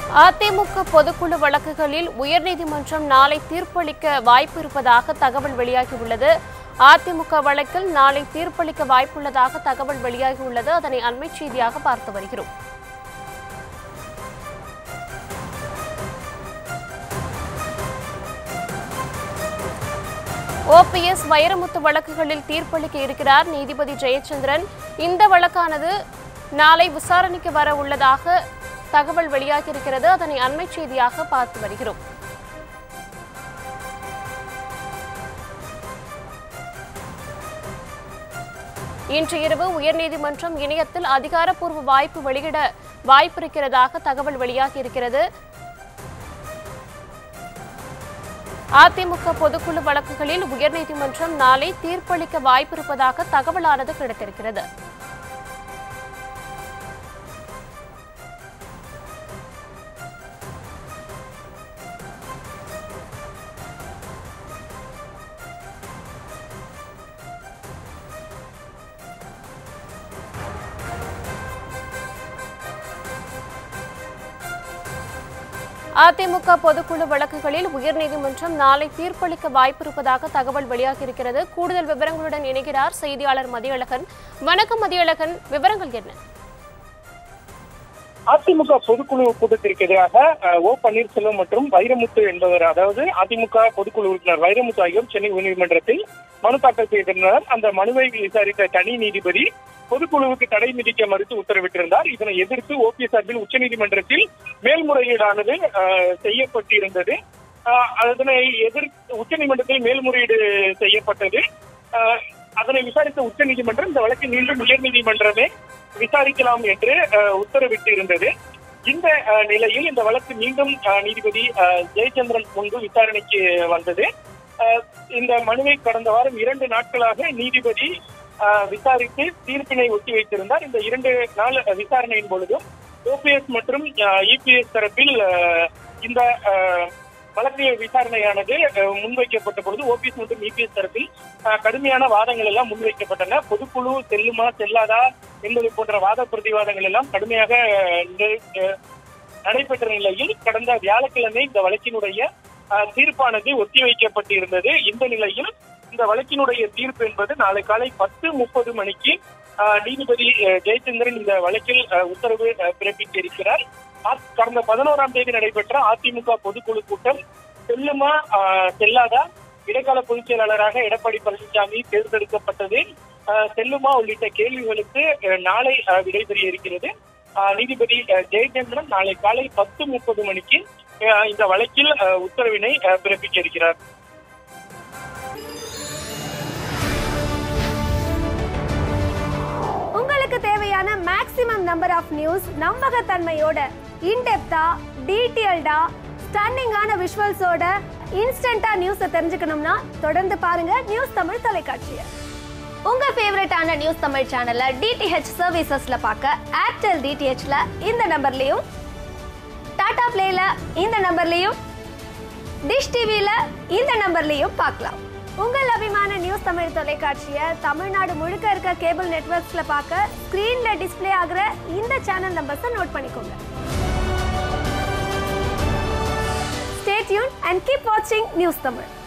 அதிமுக பொதுக்குழு வழக்குகளில் உயர்நீதிமன்றம் நாளை தீர்ப்பளிக்க வாய்ப்பு இருப்பதாக தகவல் வெளியாகியுள்ளது அதிமுக வழக்கில் நாளை தீர்ப்பளிக்க வாய்ப்புள்ளதாக தகவல் வெளியாகியுள்ளது அதனை அண்மைச் செய்தியாக பார்த்து வருகிறோம் ஓபிஎஸ் வைரமுத்து வழக்குகளில் தீர்ப்பளிக்க இருக்கிறார் நீதிபதி ஜெயச்சந்திரன் இந்த வழக்கானது நாளை விசாரணைக்கு வர உள்ளதாக தகவல் வெளியாகியிருக்கிறது அதனை அண்மைச் செய்தியாக பார்த்து வருகிறோம் இன்று இரவு உயர்நீதிமன்றம் இணையத்தில் அதிகாரப்பூர்வ வாய்ப்பு வெளியிட வாய்ப்பிருக்கிறதாக தகவல் வெளியாகியிருக்கிறது அதிமுக பொதுக்குழு வழக்குகளில் உயர்நீதிமன்றம் நாளை தீர்ப்பளிக்க வாய்ப்பிருப்பதாக தகவலானது கிடைத்திருக்கிறது அதிமுக பொதுக்குழு வழக்குகளில் உயர்நீதிமன்றம் நாளை தீர்ப்பளிக்க வாய்ப்பிருப்பதாக தகவல் வெளியாகியிருக்கிறது கூடுதல் விவரங்களுடன் இணைகிறார் செய்தியாளர் மதியழகன் வணக்கம் மதியழகன் விவரங்கள் என்ன அதிமுக பொதுக்குழு கூட்டத்திற்கு எதிராக அஹ், ஓ பன்னீர்செல்வம் மற்றும் வைரமுத்து என்பவர் அதாவது அதிமுக பொதுக்குழு உறுப்பினர் வைரமுத்து ஆகியோர் சென்னை உயர்நீதிமன்றத்தில் மனு தாக்கல் செய்திருந்தனர் அந்த மனுவை விசாரித்த தனி நீதிபதி பொதுக்குழுவுக்கு தடை விதிக்க மறுத்து உத்தரவிட்டிருந்தார் இதனை எதிர்த்து ஓபிஎஸ் சார்பில் உச்சநீதிமன்றத்தில் மேல்முறையீடானது அஹ், செய்யப்பட்டிருந்தது அஹ், அதனை எதிர்த்து உச்சநீதிமன்றத்தில் மேல்முறையீடு செய்யப்பட்டது அஹ், அதனை விசாரித்த உச்சநீதிமன்றம் இந்த வழக்கை மீண்டும் உயர்நீதிமன்றமே விசாரிக்கலாம் என்று அஹ், உத்தரவிட்டு இருந்தது இந்த அஹ், நிலையில் இந்த வழக்கு மீண்டும் அஹ், நீதிபதி அஹ், ஜெயச்சந்திரன் முன்பு விசாரணைக்கு வந்தது அஹ், இந்த மனுவை கடந்த வாரம் இரண்டு நாட்களாக நீதிபதி அஹ், விசாரித்து தீர்ப்பினை ஒத்தி வைத்திருந்தார் இந்த இரண்டு நாள் விசாரணையின் பொழுதும் ஓபிஎஸ் மற்றும் இபிஎஸ் தரப்பில் அஹ், இந்த அஹ், வழக்கு விசாரணையானது அஹ், முன்வைக்கப்பட்ட பொழுது ஓபிஎஸ் மற்றும் இபிஎஸ் தரப்பில் அஹ், கடுமையான வாதங்கள் எல்லாம் முன்வைக்கப்பட்டன பொதுக்குழு செல்லுமா செல்லாதா என்பது போன்ற வாத பிரதிவாதங்கள் எல்லாம் கடுமையாக அஹ், நெ- அஹ், நடைபெற்ற நிலையில் கடந்த வியாழக்கிழமை இந்த வழக்கினுடைய அஹ், தீர்ப்பானது ஒத்திவைக்கப்பட்டு இருந்தது இந்த நிலையில் இந்த வழக்கினுடைய தீர்ப்பு என்பது நாளை காலை பத்து முப்பது மணிக்கு அஹ், நீதிபதி அஹ், ஜெயச்சந்திரன் இந்த வழக்கில் அஹ், உத்தரவு அஹ், பிறப்பிக்க இருக்கிறார் அ- கடந்த பதினோராம் தேதி நடைபெற்ற அதிமுக பொதுக்குழு கூட்டம் செல்லுமா அஹ், செல்லாதா இடைக்கால பொதுச் செயலாளராக எடப்பாடி பழனிசாமி தேர்ந்தெடுக்கப்பட்டது அஹ், செல்லுமா உள்ளிட்ட கேள்விகளுக்கு அஹ், நாளை அஹ், விடைபெற இருக்கிறது அஹ், நீதிபதி அஹ், ஜெயச்சந்திரன் நாளை காலை பத்து முப்பது மணிக்கு அஹ், இந்த வழக்கில் அஹ், உத்தரவினை அஹ், பிறப்பிக்க இருக்கிறார் உங்களுக்கு தேவையான மேக்ஸிமம் நம்பர் ஆஃப் நியூஸ் நம்பகத்தன்மையோட இன்டெப்தா டீட்டெயில்டா ஸ்டன்னிங்கான விஷுவல்ஸோட இன்ஸ்டன்டா நியூஸை தெரிஞ்சுக்கணும்னா தொடர்ந்து பாருங்க நியூஸ் தமிழ் தொலைக்காட்சியை உங்க ஃபேவரட்டான நியூஸ் தமிழ் சேனலை டிடிஹெச் சர்வீசஸ்ல பார்க்க ஏர்டெல் டிடிஹெச்ல இந்த நம்பர்லயும் டாடா பிளேல இந்த நம்பர்லயும் டிஷ் டிவில இந்த நம்பர்லயும் பார்க்கலாம் உங்கள் அபிமான நியூஸ் தமிழ் தொலைக்காட்சியை தமிழ்நாடு முழுக்க இருக்க கேபிள் நெட்வொர்க்ஸ்ல பார்க்க ஸ்கிரீன்ல டிஸ்ப்ளே ஆகுற இந்த சேனல் நம்பர்ஸை நோட் பண்ணிக்கோங்க ஸ்டே டியூன் அண்ட் கீப் வாட்சிங் நியூஸ் தமிழ்